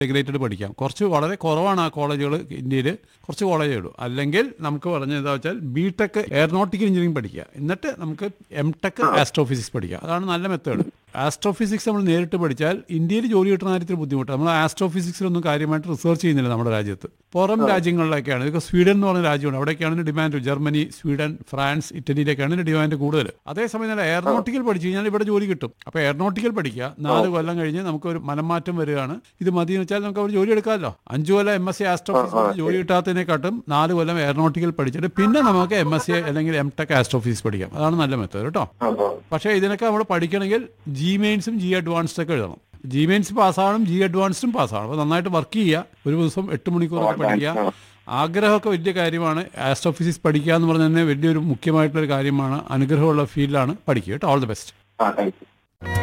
integrated പഠിക്കാം കുറച്ച് വളരെ കുറവാണ് ആ കോളേജുകൾ ഇന്ത്യയിൽ കുറച്ച് കോളേജേ ഉള്ളൂ അല്ലെങ്കിൽ നമുക്ക് പറഞ്ഞ എന്താ വെച്ചാൽ ബി ടെക് എയറോനോട്ടിക്കൽ എഞ്ചിനീയറിംഗ് പഠിക്കുക എന്നിട്ട് നമുക്ക് എം ടെക് ആസ്ട്രോഫിസിക്സ് പഠിക്കുക അതാണ് നല്ല മെത്തേഡ് ആസ്ട്രോഫിസിക്സ് നമ്മൾ നേരിട്ട് പഠിച്ചാൽ ഇന്ത്യയിൽ ജോലി കിട്ടുന്ന കാര്യത്തിൽ ബുദ്ധിമുട്ട് നമ്മൾ ആസ്ട്രോഫിസിക്സിലൊന്നും കാര്യമായിട്ട് റിസർച്ച് ചെയ്യുന്നില്ല നമ്മുടെ രാജ്യത്ത് പുറം രാജ്യങ്ങളിലൊക്കെയാണ് ഇതൊക്കെ സ്വീഡൻ എന്ന് പറഞ്ഞ രാജ്യമാണ് അവിടേക്കാണ് ഡിമാൻഡ് ജർമ്മനി സ്വീഡൻ ഫ്രാൻസ് ഇറ്റലിയിലേക്കാണ് ഡിമാൻഡ് കൂടുതൽ അതേസമയം തന്നെ എയറോനോട്ടിക്കൽ പഠിച്ചു കഴിഞ്ഞാൽ ഇവിടെ ജോലി കിട്ടും അപ്പോൾ എയറോനോട്ടിക്കൽ പഠിക്കുക നാല് കൊല്ലം കഴിഞ്ഞ് നമുക്ക് ഒരു മനംമാറ്റം വരികയാണ് ഇത് മതി എന്ന് വെച്ചാൽ നമുക്ക് അവർ ജോലി എടുക്കാമല്ലോ അഞ്ചു കൊല്ലം എം എസ് സി ആസ്ട്രോഫിസിക്സ് ജോലി കിട്ടാത്തതിനെക്കാട്ടും നാല് കൊല്ലം എയറോനോട്ടിക്കൽ പഠിച്ചിട്ട് പിന്നെ നമുക്ക് എം എസ് സി അല്ലെങ്കിൽ എം ടെക് ആസ്ട്രോഫിസിക്സ് പഠിക്കാം അതാണ് നല്ല മെത്തേഡ് കേട്ടോ പക്ഷേ ഇതിനൊക്കെ നമ്മൾ പഠിക്കണമെങ്കിൽ ജി മെയിൻസും ജി അഡ്വാൻസ്ഡ് ഒക്കെ എഴുതണം ജി മെയിൻസ് പാസ്സാവണം ജി അഡ്വാൻസ്ഡും പാസ്സാവണം അപ്പോൾ നന്നായിട്ട് വർക്ക് ചെയ്യുക ഒരു ദിവസം എട്ട് മണിക്കൂറൊക്കെ പഠിക്കുക ആഗ്രഹമൊക്കെ വലിയ കാര്യമാണ് ആസ്ട്രോഫിസിക്സ് പഠിക്കുക എന്ന് പറഞ്ഞാൽ തന്നെ വലിയൊരു മുഖ്യമായിട്ടുള്ള ഒരു കാര്യമാണ് അനുഗ്രഹമുള്ള ഫീൽഡാണ് പഠിക്കുക കേട്ടോ ഓൾ ദി ബെസ്റ്റ് ആ താങ്ക് യു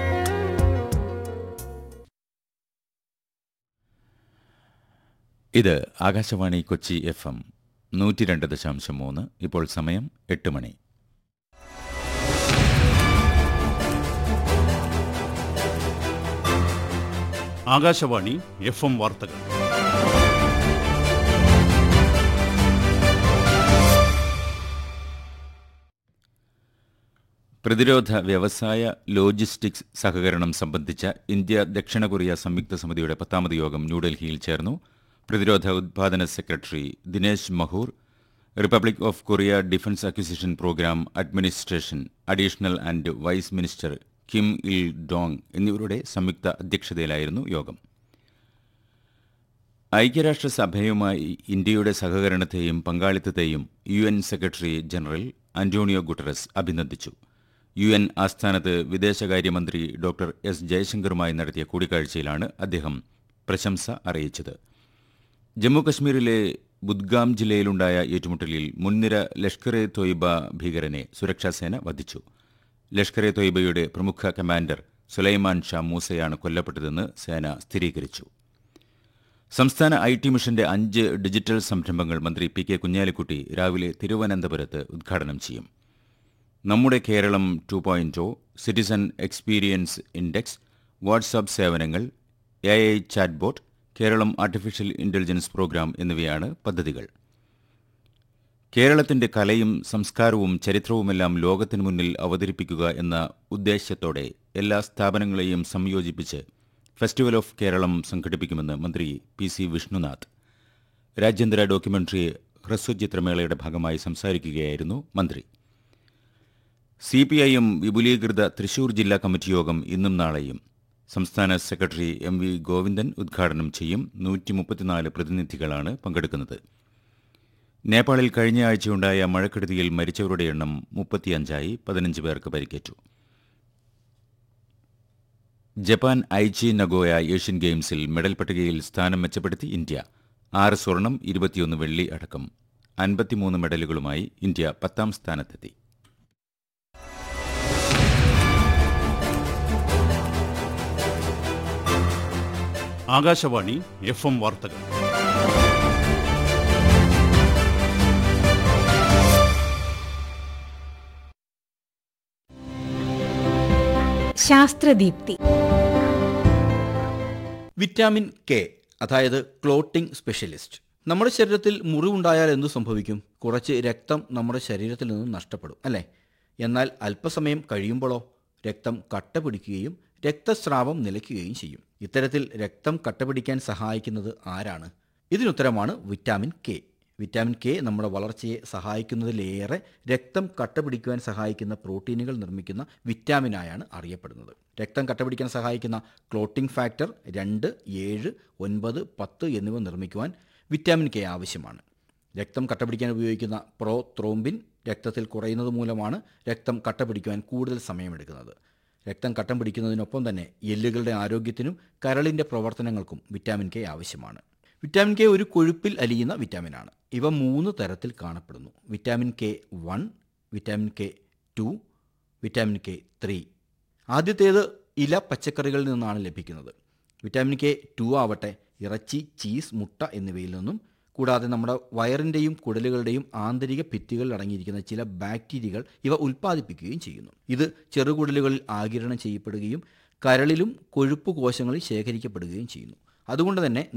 ഇത് ആകാശവാണി കൊച്ചി എഫ് എം നൂറ്റി രണ്ട് ദശാംശം മൂന്ന് ഇപ്പോൾ സമയം എട്ട് മണി ആകാശവാണി എഫ് എം വാർത്തകൾ പ്രതിരോധ വ്യവസായ ലോജിസ്റ്റിക്സ് സഹകരണം സംബന്ധിച്ച ഇന്ത്യ ദക്ഷിണ കൊറിയ സംയുക്ത സമിതിയുടെ പത്താമത് യോഗം ന്യൂഡൽഹിയിൽ ചേർന്നു പ്രതിരോധ ഉത്പാദന secretary Dinesh Mahur republic of Korea defence acquisition programme administration additional and vice minister Kim Il Dong എന്നിവരുടെ സംയുക്ത അധ്യക്ഷതയിലായിരുന്നു യോഗം ഐക്യരാഷ്ട്രസഭയുമായി ഇന്ത്യയുടെ സഹകരണത്തെയും പങ്കാളിത്തത്തെയും U N secretary general Antonio Guterres അഭിനന്ദിച്ചു യു എൻ ആസ്ഥാനത്ത് വിദേശകാര്യമന്ത്രി ഡോക്ടർ എസ് ജയശങ്കറുമായി നടത്തിയ കൂടിക്കാഴ്ചയിലാണ് അദ്ദേഹം പ്രശംസ അറിയിച്ചത് ജമ്മുകശ്മീരിലെ ബുദ്ഗാം ജില്ലയിലുണ്ടായ ഏറ്റുമുട്ടലിൽ മുൻനിര ലഷ്കർ എ തോയിബ ഭീകരനെ സുരക്ഷാസേന വധിച്ചു ലഷ്കർ എ തോയിബയുടെ പ്രമുഖ കമാൻഡർ സുലൈമാൻ ഷാ മൂസയാണ് കൊല്ലപ്പെട്ടതെന്ന് സേന സ്ഥിരീകരിച്ചു സംസ്ഥാന ഐ ടി മിഷന്റെ അഞ്ച് ഡിജിറ്റൽ സംരംഭങ്ങൾ മന്ത്രി പി കെ കുഞ്ഞാലിക്കുട്ടി രാവിലെ തിരുവനന്തപുരത്ത് ഉദ്ഘാടനം ചെയ്യും നമ്മുടെ Keralam two point citizen experience index WhatsApp സേവനങ്ങൾ A I chatbot Keralam artificial intelligence programme എന്നിവയാണ് പദ്ധതികൾ കേരളത്തിന്റെ കലയും സംസ്കാരവും ചരിത്രവുമെല്ലാം ലോകത്തിനു മുന്നിൽ അവതരിപ്പിക്കുക എന്ന ഉദ്ദേശ്യത്തോടെ എല്ലാ സ്ഥാപനങ്ങളെയും സംയോജിപ്പിച്ച് ഫെസ്റ്റിവൽ ഓഫ് കേരളം സംഘടിപ്പിക്കുമെന്ന് മന്ത്രി പി സി വിഷ്ണുനാഥ് രാജ്യാന്തര ഡോക്യുമെന്ററി ഹ്രസ്വചിത്രമേളയുടെ ഭാഗമായി സംസാരിക്കുകയായിരുന്നു മന്ത്രി സി പി ഐ എം വിപുലീകൃത തൃശൂർ ജില്ലാ കമ്മിറ്റി യോഗം ഇന്നും നാളെയും സംസ്ഥാന സെക്രട്ടറി എം വി ഗോവിന്ദൻ ഉദ്ഘാടനം ചെയ്യും നൂറ്റി മുപ്പത്തിനാല് പ്രതിനിധികളാണ് പങ്കെടുക്കുന്നത് നേപ്പാളിൽ കഴിഞ്ഞ ആഴ്ചയുണ്ടായ മഴക്കെടുതിയിൽ മരിച്ചവരുടെ എണ്ണം മുപ്പത്തിയഞ്ചായി പതിനഞ്ച് പേർക്ക് പരിക്കേറ്റു ജപ്പാൻ ഐച്ചി നഗോയ ഏഷ്യൻ ഗെയിംസിൽ മെഡൽ പട്ടികയിൽ സ്ഥാനം മെച്ചപ്പെടുത്തി ഇന്ത്യ ആറ് സ്വർണം ഇരുപത്തിയൊന്ന് വെള്ളി അടക്കം അൻപത്തിമൂന്ന് മെഡലുകളുമായി ഇന്ത്യ പത്താം സ്ഥാനത്തെത്തി ആകാശവാണി എഫ് എം വാർത്തകൾ ശാസ്ത്രദീപ്തി വിറ്റാമിൻ കെ അതായത് ക്ലോട്ടിംഗ് സ്പെഷ്യലിസ്റ്റ് നമ്മുടെ ശരീരത്തിൽ മുറിവുണ്ടായാൽ എന്തു സംഭവിക്കും കുറച്ച് രക്തം നമ്മുടെ ശരീരത്തിൽ നിന്ന് നഷ്ടപ്പെടും അല്ലേ എന്നാൽ അല്പസമയം കഴിയുമ്പോഴോ രക്തം കട്ട പിടിക്കുകയും രക്തസ്രാവം നിലയ്ക്കുകയും ചെയ്യും ഇത്തരത്തിൽ രക്തം കട്ട പിടിക്കാൻ സഹായിക്കുന്നത് ആരാണ് ഇതിനുത്തരമാണ് വിറ്റാമിൻ കെ വിറ്റാമിൻ കെ നമ്മുടെ വളർച്ചയെ സഹായിക്കുന്നതിലേറെ രക്തം കട്ട പിടിക്കുവാൻ സഹായിക്കുന്ന പ്രോട്ടീനുകൾ നിർമ്മിക്കുന്ന വിറ്റാമിനായാണ് അറിയപ്പെടുന്നത് രക്തം കട്ട പിടിക്കാൻ സഹായിക്കുന്ന ക്ലോട്ടിംഗ് ഫാക്ടർ രണ്ട് ഏഴ് ഒൻപത് പത്ത് എന്നിവ നിർമ്മിക്കുവാൻ വിറ്റാമിൻ കെ ആവശ്യമാണ് രക്തം കട്ട പിടിക്കാൻ ഉപയോഗിക്കുന്ന പ്രോ ത്രോംബിൻ രക്തത്തിൽ കുറയുന്നത് മൂലമാണ് രക്തം കട്ട പിടിക്കുവാൻ കൂടുതൽ സമയമെടുക്കുന്നത് രക്തം കട്ടം പിടിക്കുന്നതിനൊപ്പം തന്നെ എല്ലുകളുടെ ആരോഗ്യത്തിനും കരളിൻ്റെ പ്രവർത്തനങ്ങൾക്കും വിറ്റാമിൻ കെ ആവശ്യമാണ് വിറ്റാമിൻ കെ ഒരു കൊഴുപ്പിൽ അലിയുന്ന വിറ്റാമിനാണ് ഇവ മൂന്ന് തരത്തിൽ കാണപ്പെടുന്നു vitamin K one vitamin K two vitamin K three ആദ്യത്തേത് ഇല പച്ചക്കറികളിൽ നിന്നാണ് ലഭിക്കുന്നത് വിറ്റാമിൻ കെ ടു ആവട്ടെ ഇറച്ചി ചീസ് മുട്ട എന്നിവയിൽ നിന്നും കൂടാതെ നമ്മുടെ വയറിൻ്റെയും കുടലുകളുടെയും ആന്തരിക ഭിത്തികളിൽ അടങ്ങിയിരിക്കുന്ന ചില ബാക്ടീരിയകൾ ഇവ ഉൽപ്പാദിപ്പിക്കുകയും ചെയ്യുന്നു ഇത് ചെറുകുടലുകളിൽ ആകിരണം ചെയ്യപ്പെടുകയും കരളിലും കൊഴുപ്പ് കോശങ്ങളിൽ ശേഖരിക്കപ്പെടുകയും ചെയ്യുന്നു അതുകൊണ്ട് തന്നെ